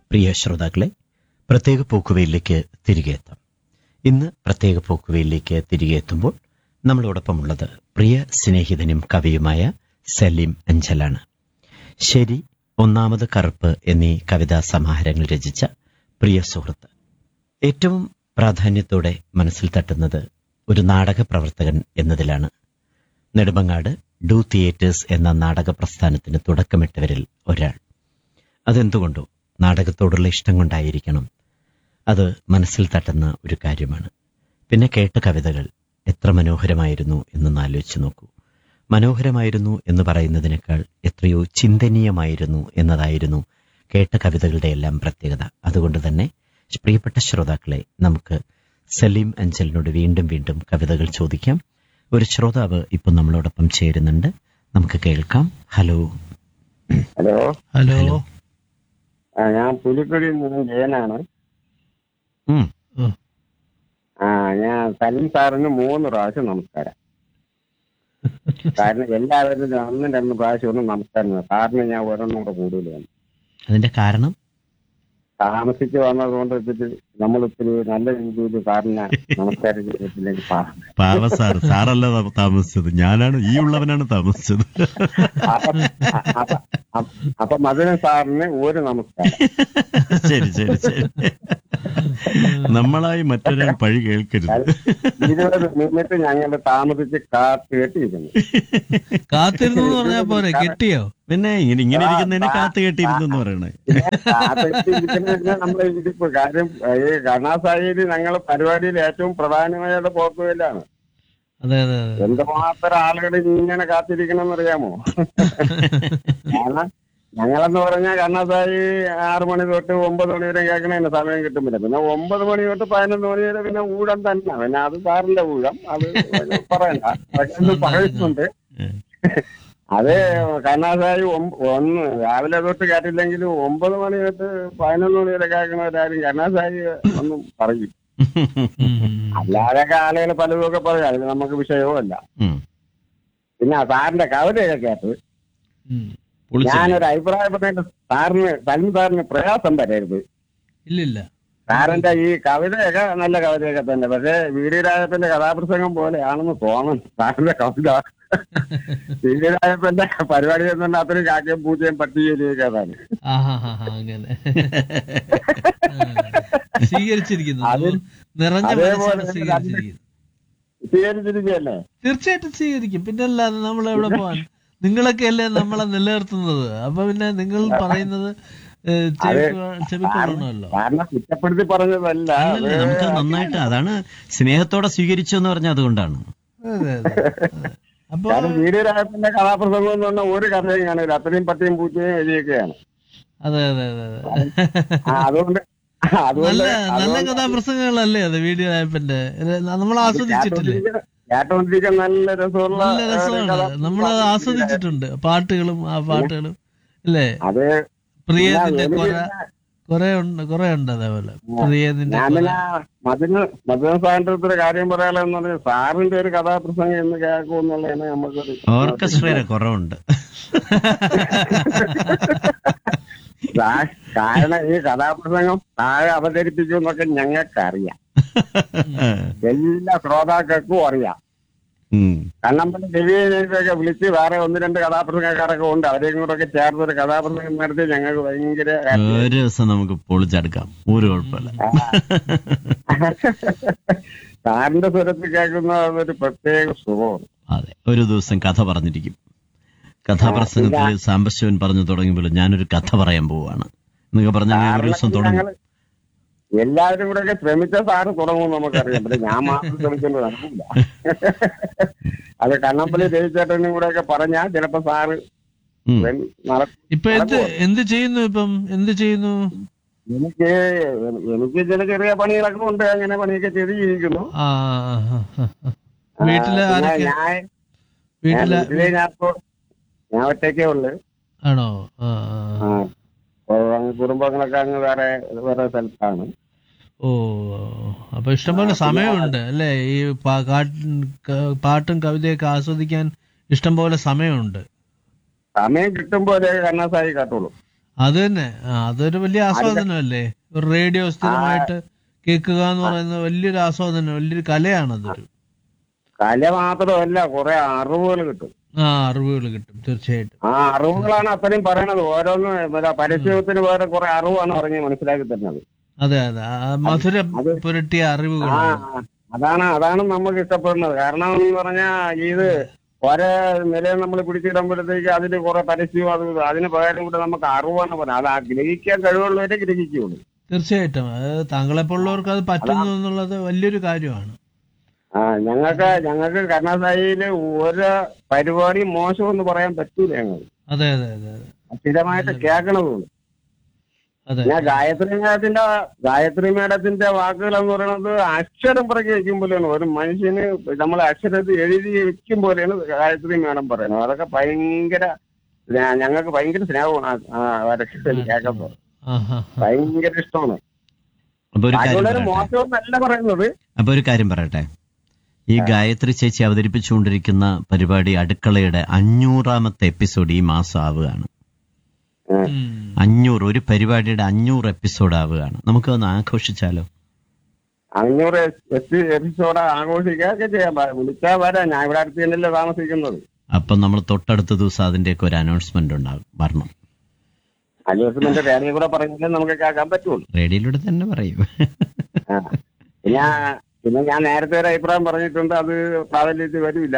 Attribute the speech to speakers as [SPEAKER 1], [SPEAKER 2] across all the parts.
[SPEAKER 1] പ്രിയ ശ്രോതാക്കളെ പ്രത്യേക പോക്കുവയിലേക്ക് തിരികെ എത്താം ഇന്ന് പ്രത്യേക പോക്കുവയിലേക്ക് തിരികെ എത്തുമ്പോൾ നമ്മളോടൊപ്പമുള്ളത് പ്രിയ സ്നേഹിതനും കവിയുമായ സലീം അഞ്ചലാണ് ശരി ഒന്നാമത് കറുപ്പ് എന്നീ കവിതാ സമാഹാരങ്ങൾ രചിച്ച പ്രിയ സുഹൃത്ത് ഏറ്റവും പ്രാധാന്യത്തോടെ മനസ്സിൽ തട്ടുന്നത് ഒരു നാടക പ്രവർത്തകൻ എന്നതിലാണ് നെടുമങ്ങാട് ഡു തിയേറ്റേഴ്സ് എന്ന നാടക പ്രസ്ഥാനത്തിന് തുടക്കമിട്ടവരിൽ ഒരാൾ അതെന്തുകൊണ്ടോ നാടകത്തോടുള്ള ഇഷ്ടം കൊണ്ടായിരിക്കണം അത് മനസ്സിൽ തട്ടുന്ന ഒരു കാര്യമാണ് പിന്നെ കേട്ട കവിതകൾ എത്ര മനോഹരമായിരുന്നു എന്നൊന്ന് ആലോചിച്ച് നോക്കൂ മനോഹരമായിരുന്നു എന്ന് പറയുന്നതിനേക്കാൾ എത്രയോ ചിന്തനീയമായിരുന്നു എന്നതായിരുന്നു കേട്ട കവിതകളുടെ എല്ലാം പ്രത്യേകത അതുകൊണ്ട് തന്നെ പ്രിയപ്പെട്ട ശ്രോതാക്കളെ നമുക്ക് സലീം അഞ്ചലിനോട് വീണ്ടും വീണ്ടും കവിതകൾ ചോദിക്കാം ഒരു ശ്രോതാവ് ഇപ്പം നമ്മളോടൊപ്പം ചേരുന്നുണ്ട് നമുക്ക് കേൾക്കാം ഹലോ
[SPEAKER 2] ഹലോ
[SPEAKER 3] ഹലോ
[SPEAKER 2] ആ, ഞാൻ പുലിക്കുടിയിൽ നിന്നും ജയനാണ്
[SPEAKER 1] ഉം,
[SPEAKER 2] ആ ഞാൻ സലീം സാറിന് മൂന്ന് പ്രാവശ്യം നമസ്കാരം കാരണം എല്ലാവരും ഒന്നും രണ്ടും പ്രാവശ്യം ഒന്നും നമസ്കാരം സാറിന് ഞാൻ ഒരെണ്ണം കൂടെ കൂടുതൽ വന്നു
[SPEAKER 1] അതിന്റെ കാരണം
[SPEAKER 2] താമസിച്ച് വന്നതുകൊണ്ട് ഇത്തിരി നമ്മൾ ഇത്തിരി നല്ല രീതിയിൽ സാറിനെ നമസ്കാരം ചെയ്തിട്ടില്ലെങ്കിൽ പാ-
[SPEAKER 1] പാവ സാർ സാറല്ല താ- താമസിച്ചത് ഞാനാണ് ഈ ഉള്ളവനാണ് താമസിച്ചത്
[SPEAKER 2] അപ്പൊ അപ്പൊ അപ്പൊ- അപ്പൊ മധുരൻ സാറിന് ഒരു നമസ്കാരം
[SPEAKER 1] ശരി ശരി ശരി നമ്മളായി മറ്റൊരാൾ പഴി കേൾക്കരുത്
[SPEAKER 2] ഇരുപത് മിനിറ്റ് ഞങ്ങൾ താമസിച്ച് കാത്തു കേട്ടിരിക്കുന്നു
[SPEAKER 3] കാത്തിരുന്നു എന്ന് പറഞ്ഞാ പോരെ കെട്ടിയോ
[SPEAKER 1] പിന്നെ ഇങ്ങനെ ഇങ്ങനെ ഇരിക്കുന്നതിനെ കാത്തു കേട്ടിരുന്നു എന്ന് പറയണേ
[SPEAKER 2] പിന്നെ നമ്മളെ ഇതിപ്പോ കാര്യം ഈ കരുണാസായി ഞങ്ങൾ പരിപാടിയിൽ ഏറ്റവും പ്രധാനമായ പോക്കുവല്ലാണ്
[SPEAKER 3] അതെ അതെ അതെ
[SPEAKER 2] എന്തുമാത്രം ആളുകൾ ഇങ്ങനെ കാത്തിരിക്കണം അറിയാമോ കാരണം ഞങ്ങളെന്ന് പറഞ്ഞാൽ കണ്ണാസായി ആറ് മണി തൊട്ട് ഒമ്പത് മണി വരെ കേൾക്കണതിന് സമയം കിട്ടുന്നില്ല പിന്നെ ഒമ്പത് മണി തൊട്ട് പതിനൊന്ന് മണി വരെ പിന്നെ ഊഴം തന്നെ പിന്നെ അത് സാറിന്റെ ഊഴം അത് പറയണ്ട അതൊക്കെ പറയുന്നുണ്ട് അത് കണ്ണാസായി ഒന്ന് രാവിലെ തൊട്ട് കേട്ടില്ലെങ്കിലും ഒമ്പത് മണി തൊട്ട് പതിനൊന്ന് മണി വരെ കേൾക്കണവരാരും കണ്ണാസായി ഒന്നും പറയും അല്ലാതെ ആളുകൾ പലതുമൊക്കെ പറയും അതിന് നമുക്ക് വിഷയവും അല്ല
[SPEAKER 1] ഉം.
[SPEAKER 2] പിന്നെ ആ സാറിന്റെ കവിതയൊക്കെ കേട്ട്
[SPEAKER 3] ഉം.
[SPEAKER 1] പൊളിച്ചില്ലേ?
[SPEAKER 2] ഞാനൊരു അഭിപ്രായം പറഞ്ഞിട്ട് സാറിന് സലിം സാറിന് പ്രയാസം വരരുത്
[SPEAKER 3] ഇല്ലില്ല
[SPEAKER 2] സാറിന്റെ ഈ കവിതയൊക്കെ നല്ല കവിതയൊക്കെ തന്നെ പക്ഷേ വീടിരാജപ്പന്റെ കഥാപ്രസംഗം പോലെയാണെന്ന് തോന്നുന്നു സാറിന്റെ കവിത വീടിരാജപ്പന്റെ പരിപാടി എന്ന് അത്രയും കാക്കയും പൂച്ചയും പട്ടികയിലേക്ക് അതാണ്
[SPEAKER 3] ആഹാ ഹാ ഹാ അങ്ങനെ ആ. സ്വീകരിച്ചിരിക്കുന്നു
[SPEAKER 2] അത്
[SPEAKER 3] നിറഞ്ഞ
[SPEAKER 2] അതേപോലെ
[SPEAKER 3] മനസ്സാണ്
[SPEAKER 2] തന്നെ
[SPEAKER 3] സ്വീകരിച്ചിരിക്കുന്നത്
[SPEAKER 2] സ്വീകരിച്ചിരിക്കുകയല്ലേ
[SPEAKER 3] തീർച്ചയായിട്ടും സ്വീകരിക്കും പിന്നെ അല്ലാതെ നമ്മൾ എവിടെ പോവാൻ നിങ്ങളൊക്കെ അല്ലേ നമ്മളെ നിലനിർത്തുന്നത് അപ്പൊ പിന്നെ നിങ്ങൾ പറയുന്നത് ഏ, ചെവിക്കൊ- ചെവിക്കൊള്ളണമല്ലോ
[SPEAKER 2] കാരണം കുറ്റപ്പെടുത്തി പറഞ്ഞതല്ല
[SPEAKER 1] അല്ലല്ല, നമുക്ക് നന്നായിട്ട് അതാണ് സ്നേഹത്തോടെ സ്വീകരിച്ചു എന്ന് പറഞ്ഞ അതുകൊണ്ടാണ്
[SPEAKER 3] അതെ അതെ അതെ. അപ്പൊ
[SPEAKER 2] കാരണം വീടിരാജപ്പന്റെ കഥാപ്രസംഗം എന്ന് പറഞ്ഞാൽ ഒരു കഥയും കാണില്ല അത്രയും പട്ടിയും പൂച്ചയും എഴുതിയൊക്കെയാണ്
[SPEAKER 3] അതെ അതെ അതെ അതെ
[SPEAKER 2] ആ, അതുകൊണ്ട് അതുകൊണ്ട്
[SPEAKER 3] നല്ല നല്ല
[SPEAKER 2] അതുകൊണ്ട്
[SPEAKER 3] കഥാപ്രസംഗങ്ങളല്ലേ അത് വീഡിയോ ആപ്പിന്റെ നമ്മൾ ആസ്വദിച്ചിട്ടില്ലേ
[SPEAKER 2] കേട്ടോണ്ടിരിക്കാൻ- കേട്ടോണ്ടിരിക്കാൻ നല്ല രസമുള്ള
[SPEAKER 3] നല്ല
[SPEAKER 2] ഏഹ്,
[SPEAKER 3] രസമാണ്
[SPEAKER 2] കഥാപ്രസംഗം.
[SPEAKER 3] നമ്മൾ ആസ്വദിച്ചിട്ടുണ്ട് പാട്ടുകളും ആ പാട്ടുകളും അല്ലേ
[SPEAKER 2] അത്
[SPEAKER 3] പ്രിയതിന്റെ
[SPEAKER 2] ഞാൻ
[SPEAKER 3] കൊറ
[SPEAKER 2] എനിക്ക്
[SPEAKER 3] കൊറേ ഉണ്ട് കൊറേ ഉണ്ട് അതേപോലെ പ്രിയതിന്റെ
[SPEAKER 2] ഞാൻ
[SPEAKER 3] കൊറ
[SPEAKER 2] പിന്നെ മധുന മധുന സാറിന്റെ അടുത്തൊരു കാര്യം പറയാലെന്ന് പറഞ്ഞാൽ സാറിന്റെ ഒരു കഥാപ്രസംഗം എന്ന് കേൾക്കും എന്നുള്ളതാണ് നമുക്കൊരു
[SPEAKER 1] ഓർക്കസ്ട്രയുടെ കുറവുണ്ട്
[SPEAKER 2] സാ- കാരണം ഈ കഥാപ്രസംഗം താഴെ അവതരിപ്പിക്കും എന്നൊക്കെ ഞങ്ങൾക്കറിയാം എല്ലാ ശ്രോതാക്കൾക്കും അറിയാം
[SPEAKER 1] ഉം.
[SPEAKER 2] കണ്ണമ്പള്ളി രവിയൊക്കെ വിളിച്ച് വേറെ ഒന്ന് രണ്ട് കഥാപ്രസംഗക്കാരൊക്കെ ഉണ്ട് അവരെയും കൂടെ ഒക്കെ ചേർത്ത് ഒരു കഥാപ്രസംഗം നടത്തി ഞങ്ങൾക്ക് ഭയങ്കര happy.
[SPEAKER 1] ഒരു ദിവസം നമുക്ക് പൊളിച്ചെടുക്കാം ഒരു കുഴപ്പമില്ല
[SPEAKER 2] സാറിന്റെ സ്വരത്തിൽ കേൾക്കുന്ന ഒരു പ്രത്യേക സുഖമാണ്
[SPEAKER 1] അതെ ഒരു ദിവസം കഥ പറഞ്ഞിരിക്കും കഥാപ്രസംഗത്തിൽ സാംബശിവൻ പറഞ്ഞു തുടങ്ങിയപ്പോൾ ഞാനൊരു കഥ പറയാൻ പോവാണ് എന്നൊക്കെ പറഞ്ഞ ഞാൻ ഒരു ദിവസം തുടങ്ങി
[SPEAKER 2] ഞങ്ങള് എല്ലാവരും കൂടെ ഒക്കെ ശ്രമിച്ച സാറ് തുടങ്ങും നമുക്കറിയാം പക്ഷെ ഞാൻ മാത്രം ശ്രമിക്കേണ്ട നടക്കില്ല അത് കണ്ണമ്പള്ളി രവിചേട്ടനും കൂടെ ഒക്കെ പറഞ്ഞാൽ ചിലപ്പോ സാറ്
[SPEAKER 1] ഉം.
[SPEAKER 2] നടക്കും
[SPEAKER 3] ഇപ്പൊ എന്ത് എന്ത് ചെയ്യുന്നു ഇപ്പം എന്ത് ചെയ്യുന്നു
[SPEAKER 2] എനിക്ക് എനിക്ക് ചില ചെറിയ പണികളൊക്കെ ഉണ്ട് അങ്ങനെ പണിയൊക്കെ ചെയ്ത് ജീവിക്കുന്നു
[SPEAKER 3] ആ ആ, ആ, ആ, ആ. വീട്ടില്
[SPEAKER 2] ആ, പിന്നെ
[SPEAKER 3] ആരൊക്കെ
[SPEAKER 2] ഞാൻ ഞാൻ
[SPEAKER 3] വീട്ടില്
[SPEAKER 2] വീട്ടില് ഞാൻ ഇപ്പൊ ഞാൻ ഒറ്റയ്ക്കേ ഉള്ളു
[SPEAKER 3] ആണോ ആ ആ,
[SPEAKER 2] ആ
[SPEAKER 3] ആ.
[SPEAKER 2] അപ്പൊ അങ്ങ് കുടുംബങ്ങളൊക്കെ അങ്ങ് വേറെ വേറെ സ്ഥലത്താണ്
[SPEAKER 3] ഓ അപ്പൊ ഇഷ്ടംപോലെ സമയമുണ്ട് അല്ലേ ഈ പാ- കാട്ട്- ക- പാട്ടും കവിതയൊക്കെ ആസ്വദിക്കാൻ ഇഷ്ടംപോലെ സമയമുണ്ട്
[SPEAKER 2] സമയം കിട്ടുമ്പോൾ കണ്ണാസായി കാട്ടുള്ളൂ
[SPEAKER 3] അത് തന്നെ ആ, അതൊരു വലിയ ആസ്വാദനമല്ലേ ഒരു റേഡിയോ സ്ഥിരമായിട്ട് കേൾക്കുക എന്ന് പറയുന്നത് വലിയൊരു ആസ്വാദനം വലിയൊരു കലയാണ് അതൊരു
[SPEAKER 2] കല മാത്രമല്ല കുറെ അറിവുകൾ കിട്ടും
[SPEAKER 3] ആ അറിവുകൾ കിട്ടും തീർച്ചയായിട്ടും
[SPEAKER 2] ആ അറിവുകളാണ് അത്രയും പറയണത് ഓരോന്ന് മറ്റേ പരസ്യത്തിന് വേറെ കുറെ അറിവാണ് പറഞ്ഞ് മനസ്സിലാക്കി തരുന്നത്
[SPEAKER 3] അതെ അതെ ആ മധുരം
[SPEAKER 2] അത്
[SPEAKER 3] പുരട്ടിയ
[SPEAKER 2] ആ
[SPEAKER 3] അറിവുകളാണ്
[SPEAKER 2] അതാണ് അതാണ് നമുക്ക് ഇഷ്ടപ്പെടുന്നത് കാരണം എന്ന് പറഞ്ഞാൽ ഇത് ഒരേ നിലയിൽ നമ്മൾ പിടിച്ചിടുമ്പോഴത്തേക്ക് അതിന് കുറെ പരസ്യവും അത് ഇത്. അതിന് പകരം കൂടെ നമുക്ക് അറിവാണ് പറയുന്നത് അത് ആ ഗ്രഹിക്കാൻ കഴിവുള്ളവരെ ഗ്രഹിക്കുകയുള്ളൂ
[SPEAKER 3] തീർച്ചയായിട്ടും അത് താങ്കളെപ്പോലുള്ളവർക്ക് അത് പറ്റുന്നു എന്നുള്ളത് വലിയൊരു കാര്യമാണ്
[SPEAKER 2] ആ ഞങ്ങൾക്ക് ഞങ്ങൾക്ക് കർണാസായില് ഒരു പരിപാടി മോശമെന്ന് പറയാൻ പറ്റൂല ഞങ്ങൾ
[SPEAKER 3] അതെ അതെ അതെ അതെ
[SPEAKER 2] സ്ഥിരമായിട്ട് കേൾക്കണതുള്ളൂ
[SPEAKER 3] അതെ
[SPEAKER 2] ഞാൻ ഗായത്രി മേഡത്തിന്റെ ഗായത്രി മേഡത്തിന്റെ വാക്കുകൾ എന്ന് പറയുന്നത് അക്ഷരം പിറക്കി വെക്കും പോലെയാണ് ഒരു മനുഷ്യന് നമ്മൾ അക്ഷരത്തിൽ എഴുതി വെക്കും പോലെയാണ് ഗായത്രി മേഡം പറയുന്നത് അതൊക്കെ ഭയങ്കര സ്നേ- ഞങ്ങൾക്ക് ഭയങ്കര സ്നേഹമാണ് ആ- ആ അവരൊക്കെ കേൾക്കുമ്പോൾ
[SPEAKER 3] ആ ഹാ
[SPEAKER 2] ഭയങ്കര ഇഷ്ടമാണ്
[SPEAKER 1] അപ്പൊ ഒരു കാര്യം
[SPEAKER 2] അതുകൊണ്ടൊരു
[SPEAKER 1] പറയട്ടെ
[SPEAKER 2] മോശമെന്നല്ല പറയുന്നത്
[SPEAKER 1] അപ്പൊ ഒരു കാര്യം പറയട്ടെ ഈ ഗായത്രി ചേച്ചി അവതരിപ്പിച്ചുകൊണ്ടിരിക്കുന്ന പരിപാടി അടുക്കളയുടെ അഞ്ഞൂറാമത്തെ എപ്പിസോഡ് ഈ മാസം ആവുകയാണ് അഞ്ഞൂറ് ഒരു പരിപാടിയുടെ അഞ്ഞൂറ് എപ്പിസോഡ് ആവുകയാണ് നമുക്ക് ഒന്ന് ആഘോഷിച്ചാലോ
[SPEAKER 2] അഞ്ഞൂറ് എപ്പിസോഡ് ആഘോഷിക്കുകയൊക്കെ ചെയ്യാം വ- വിളിച്ചാൽ വരാം ഞാൻ ഇവിടെ അടുത്ത് തന്നെയല്ലേ താമസിക്കുന്നത്
[SPEAKER 1] അപ്പം നമ്മൾ തൊട്ടടുത്ത ദിവസം അതിന്റെയൊക്കെ ഒരു അനൗൺസ്മെന്റ് ഉണ്ടാകും വരണം
[SPEAKER 2] അലോസ്മെന്റ് രേഖയിൽ കൂടെ പറഞ്ഞാലേ നമുക്ക് കേൾക്കാൻ പറ്റുള്ളൂ
[SPEAKER 1] റേഡിയോയിലൂടെ തന്നെ പറയും
[SPEAKER 2] ആ. പിന്നെ പിന്നെ ഞാൻ നേരത്തെ ഒരു അഭിപ്രായം പറഞ്ഞിട്ടുണ്ട് അത് പ്രാബല്യത്തിൽ വരില്ല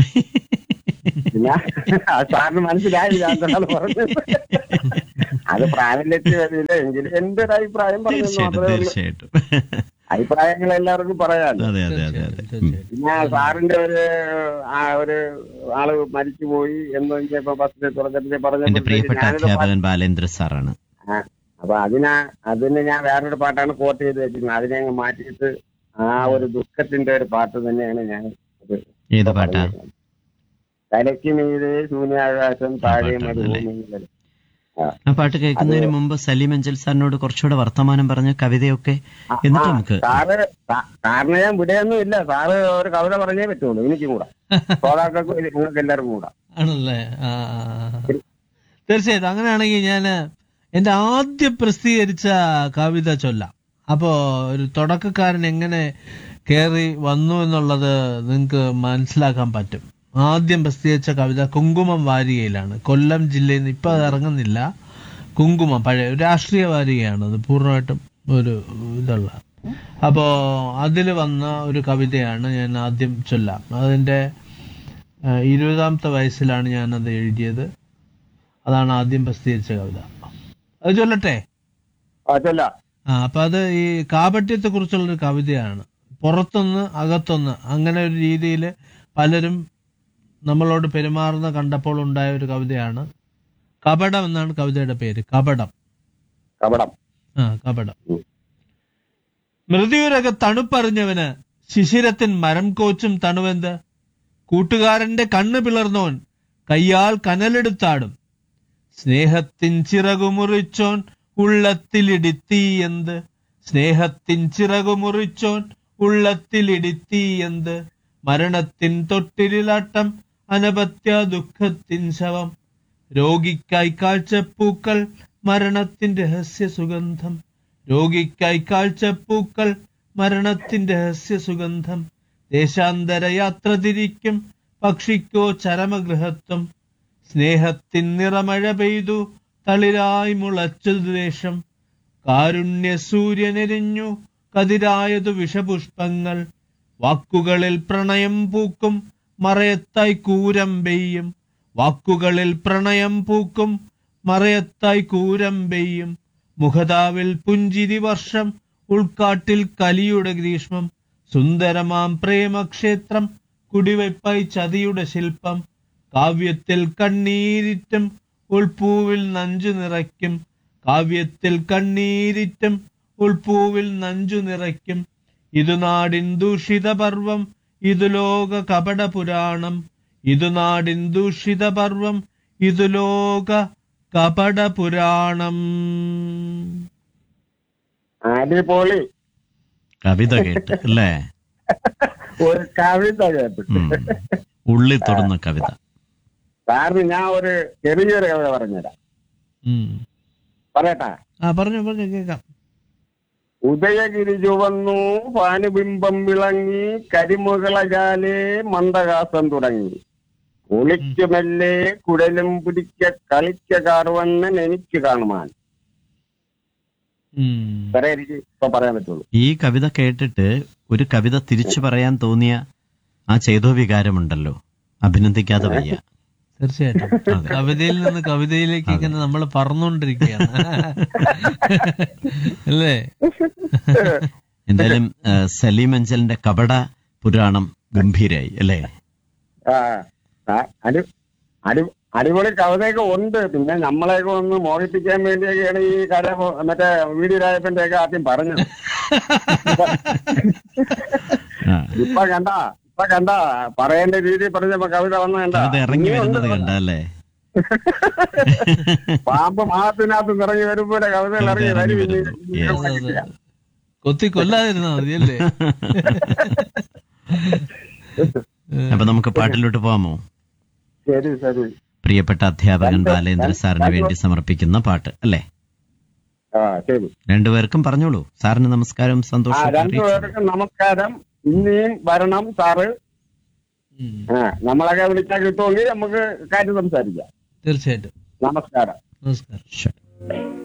[SPEAKER 2] പിന്നെ ആ സാറിന് മനസ്സിലായില്ല എന്താണ് പറഞ്ഞത് അത് പ്രാബല്യത്തിൽ വരില്ല എങ്കിലും എന്റെ ഒരു അഭിപ്രായം പറഞ്ഞു
[SPEAKER 1] തീർച്ചയായിട്ടും
[SPEAKER 2] മാത്രമേ ഉള്ളൂ
[SPEAKER 1] തീർച്ചയായിട്ടും
[SPEAKER 2] അഭിപ്രായങ്ങൾ എല്ലാവർക്കും പറയാമല്ലോ
[SPEAKER 1] അതെ അതെ അതെ അതെ
[SPEAKER 3] തീർച്ചയായിട്ടും
[SPEAKER 1] ഉം.
[SPEAKER 3] തീർച്ചയായിട്ടും
[SPEAKER 2] പിന്നെ സാറിന്റെ ഒരു ആ ഒരു ആള് മരിച്ചുപോയി എന്ന് ഇപ്പൊ ഫസ്റ്റ് തുടക്കത്തിൽ
[SPEAKER 1] എന്റെ
[SPEAKER 2] പറഞ്ഞപ്പോൾ
[SPEAKER 1] പ്രിയപ്പെട്ട
[SPEAKER 2] ഞാനൊരു പാട്ട്
[SPEAKER 1] അധ്യാപകൻ ബാലേന്ദ്ര സാറാണ്
[SPEAKER 2] ആ, അപ്പൊ അതിനാ അതിന് ഞാൻ വേറൊരു പാട്ടാണ് കോട്ട് ചെയ്ത് വെച്ചിരുന്നത് അതിനെ അങ്ങ് മാറ്റിയിട്ട് ആ ഒരു ദുഃഖത്തിന്റെ ഒരു പാട്ട് തന്നെയാണ് ഞാൻ ഇത്
[SPEAKER 1] ഏത് പാട്ടാ
[SPEAKER 2] പറഞ്ഞിരിക്കുന്നത്. തലയ്ക്ക് മീതെ ശൂന്യാകാശം താഴെ
[SPEAKER 1] പാട്ടാണ്
[SPEAKER 2] മരുഭൂമിയിൽ
[SPEAKER 1] ആ പാട്ട് കേൾക്കുന്നതിന് മുമ്പ് സലീം അഞ്ചൽ സാറിനോട് കുറച്ചുകൂടെ വർത്തമാനം പറഞ്ഞ കവിതയൊക്കെ എന്നിട്ട് നമുക്ക്
[SPEAKER 2] സാറ് സാ- സാറിന് ഞാൻ വിടയൊന്നും ഇല്ല സാറ് ഒരു കവിത പറഞ്ഞേ പറ്റുള്ളൂ എനിക്കും കൂടെ ശ്രോതാക്കൾക്കും നിങ്ങൾക്ക് എല്ലാവർക്കും കൂടെ
[SPEAKER 3] ആണല്ലേ ആ ആ, ആ. തീർച്ചയായിട്ടും അങ്ങനെയാണെങ്കിൽ ഞാൻ എന്റെ ആദ്യം പ്രസിദ്ധീകരിച്ച കവിത ചൊല്ലാം അപ്പോ ഒരു തുടക്കക്കാരൻ എങ്ങനെ കയറി വന്നു എന്നുള്ളത് നിങ്ങൾക്ക് മനസ്സിലാക്കാൻ പറ്റും ആദ്യം പ്രസിദ്ധീകരിച്ച കവിത കുങ്കുമം വാരികയിലാണ് കൊല്ലം ജില്ലയിൽ നിന്ന് ഇപ്പൊ അത് ഇറങ്ങുന്നില്ല കുങ്കുമം പഴയ ഒരു രാഷ്ട്രീയ വാരികയാണ് അത് പൂർണ്ണമായിട്ടും ഒരു ഇതുള്ള അപ്പോ അതിൽ വന്ന ഒരു കവിതയാണ് ഞാൻ ആദ്യം ചൊല്ലാം അതിന്റെ ആ, ഇരുപതാമത്തെ വയസ്സിലാണ് ഞാനത് എഴുതിയത് അതാണ് ആദ്യം പ്രസിദ്ധീകരിച്ച കവിത അത് ചൊല്ലട്ടെ
[SPEAKER 2] ആ ചൊല്ല
[SPEAKER 3] ആ അപ്പൊ അത് ഈ കാപട്യത്തെ കുറിച്ചുള്ള ഒരു കവിതയാണ് പുറത്തൊന്ന് അകത്തൊന്ന് അങ്ങനെ ഒരു രീതിയിൽ പലരും നമ്മളോട് പെരുമാറുന്ന കണ്ടപ്പോൾ ഉണ്ടായ ഒരു കവിതയാണ് കപടം എന്നാണ് കവിതയുടെ പേര് കപടം
[SPEAKER 2] കപടം
[SPEAKER 3] ആ കപടം
[SPEAKER 2] ഉം.
[SPEAKER 3] മൃതിയുരക തണുപ്പറിഞ്ഞവന് ശിശിരത്തിൻ മരം കോച്ചും തണുവെന്ത് കൂട്ടുകാരന്റെ കണ്ണ് പിളർന്നോൻ കയ്യാൽ കനലെടുത്താടും സ്നേഹത്തിൻ ചിറകുമുറിച്ചോൻ ഉള്ളത്തിലിടിത്തീയെന്ത് സ്നേഹത്തിൻ ചിറകുമുറിച്ചോൻ ഉള്ളത്തിലിടിത്തീയെന്ത് മരണത്തിൻ തൊട്ടിലാട്ടം അനപത്യ ദുഃഖത്തിൻ ശവം രോഗിക്കായി കാഴ്ചപ്പൂക്കൾ മരണത്തിൻ രഹസ്യ സുഗന്ധം രോഗിക്കായി കാഴ്ചപ്പൂക്കൾ മരണത്തിൻ രഹസ്യ സുഗന്ധം ദേശാന്തര യാത്ര തിരിക്കും പക്ഷിക്കോ ചരമഗൃഹത്വം സ്നേഹത്തിൻ നിറമഴ പെയ്തു തളിരായി മുളച്ചു ദ്വേഷം കാരുണ്യ സൂര്യനെരിഞ്ഞു കതിരായതു വിഷപുഷ്പങ്ങൾ വാക്കുകളിൽ പ്രണയം പൂക്കും മറയത്തായി കൂരം പെയ്യും വാക്കുകളിൽ പ്രണയം പൂക്കും മറയത്തായി കൂരം പെയ്യും മുഖതാവിൽ പുഞ്ചിരി വർഷം ഉൾക്കാട്ടിൽ കലിയുടെ ഗ്രീഷ്മം സുന്ദരമാം പ്രേമക്ഷേത്രം കുടിവയ്പായി ചതിയുടെ ശില്പം കാവ്യത്തിൽ കണ്ണീരിറ്റും ഉൾപ്പൂവിൽ നഞ്ചു നിറയ്ക്കും കാവ്യത്തിൽ കണ്ണീരിറ്റും ഉൾപ്പൂവിൽ നഞ്ചു നിറയ്ക്കും ഇതു നാടിൻ ദൂഷിത പർവം ഇതു ലോക കപട പുരാണം ഇതു നാടിൻ ദൂഷിത പർവം ഇതു ലോക കപട പുരാണം
[SPEAKER 2] അടിപൊളി
[SPEAKER 1] കവിത കേട്ട് അല്ലേ
[SPEAKER 2] ഒരു കവിത കേട്ടിട്ട്
[SPEAKER 1] ഉം. ഉള്ളി തൊടുന്ന കവിത
[SPEAKER 2] സാറിന് ഞാൻ ഒരു ചെറിയൊരു കവിത പറഞ്ഞുതരാം
[SPEAKER 3] ഉം.
[SPEAKER 2] പറയട്ടെ
[SPEAKER 3] ആ പറഞ്ഞു പറഞ്ഞു കേൾക്കാം
[SPEAKER 2] ഉദയഗിരി ചുവന്നു ഭാനുബിംബം വിളങ്ങി കരിമുകളജാലേ മന്ദഹാസം തുടങ്ങി ഒളിക്കുമെല്ലെ കുഴലും പിടിക്ക കളിക്ക കാറുവണ്ണൻ എനിക്ക് കാണുവാൻ
[SPEAKER 3] ഉം.
[SPEAKER 2] ഇത്രേ എനിക്ക് ഇപ്പൊ പറയാൻ പറ്റുള്ളൂ
[SPEAKER 1] ഈ കവിത കേട്ടിട്ട് ഒരു കവിത തിരിച്ചു പറയാൻ തോന്നിയ ആ ചേതോ വികാരമുണ്ടല്ലോ അഭിനന്ദിക്കാതെ വയ്യ
[SPEAKER 3] തീർച്ചയായിട്ടും കവിതയിൽ നിന്ന് കവിതയിലേക്ക് ഇങ്ങനെ നമ്മൾ പറന്നുകൊണ്ടിരിക്കുകയാണ് അല്ലേ
[SPEAKER 1] എന്തായാലും ആ, സലീം അഞ്ചലിന്റെ കപട പുരാണം ഗംഭീരായി അല്ലേ
[SPEAKER 2] ആ ആ, അടി അടി അടിപൊളി കവിതയൊക്കെ ഉണ്ട് പിന്നെ നമ്മളെയൊക്കെ ഒന്ന് മോഹിപ്പിക്കാൻ വേണ്ടിയൊക്കെയാണ് ഈ കഥ പോ- മറ്റേ വീഡിയോ രായപ്പന്റെ ഒക്കെ ആദ്യം പറഞ്ഞത്
[SPEAKER 1] ആ,
[SPEAKER 2] ഇപ്പൊ കണ്ട ഇപ്പൊ കണ്ട പറയേണ്ട രീതിയിൽ പറഞ്ഞപ്പോ കവിത വന്ന കണ്ട
[SPEAKER 1] കവിത ഇറങ്ങി
[SPEAKER 2] ഇനിയും ഉണ്ട്
[SPEAKER 1] വരുന്നത് കണ്ടല്ലേ
[SPEAKER 2] പാമ്പ് മാസത്തിനകത്ത് ഇറങ്ങി വരുമ്പോലെ കവിതകൾ ഇറങ്ങി
[SPEAKER 1] കവിത ഇറങ്ങി
[SPEAKER 2] വരും
[SPEAKER 1] വരുന്നു.
[SPEAKER 2] ഇനി
[SPEAKER 1] Yes.
[SPEAKER 3] അതെ, അതെ. കൊത്തി കൊല്ലാതിരുന്നാ മതി അല്ലേ
[SPEAKER 1] അപ്പൊ നമുക്ക് പാട്ടിലോട്ട് പോവാമോ
[SPEAKER 2] ശരി ശരി
[SPEAKER 1] പ്രിയപ്പെട്ട അധ്യാപകൻ ബാലേന്ദ്ര സാറിന് വേണ്ടി സമർപ്പിക്കുന്ന പാട്ട് അല്ലേ
[SPEAKER 2] ആ ശരി
[SPEAKER 1] രണ്ടുപേർക്കും പറഞ്ഞോളൂ സാറിന് നമസ്കാരം
[SPEAKER 2] ആ
[SPEAKER 1] സന്തോഷം
[SPEAKER 2] രണ്ടുപേർക്കും നമസ്കാരം ഇനിയും വരണം സാറ്
[SPEAKER 3] ഉം.
[SPEAKER 2] ആ നമ്മളൊക്കെ വിളിച്ചാൽ കിട്ടുമെങ്കിൽ നമുക്ക് കാര്യം സംസാരിക്കാം
[SPEAKER 3] തീർച്ചയായിട്ടും
[SPEAKER 2] നമസ്കാരം
[SPEAKER 3] നമസ്കാരം
[SPEAKER 1] ശരി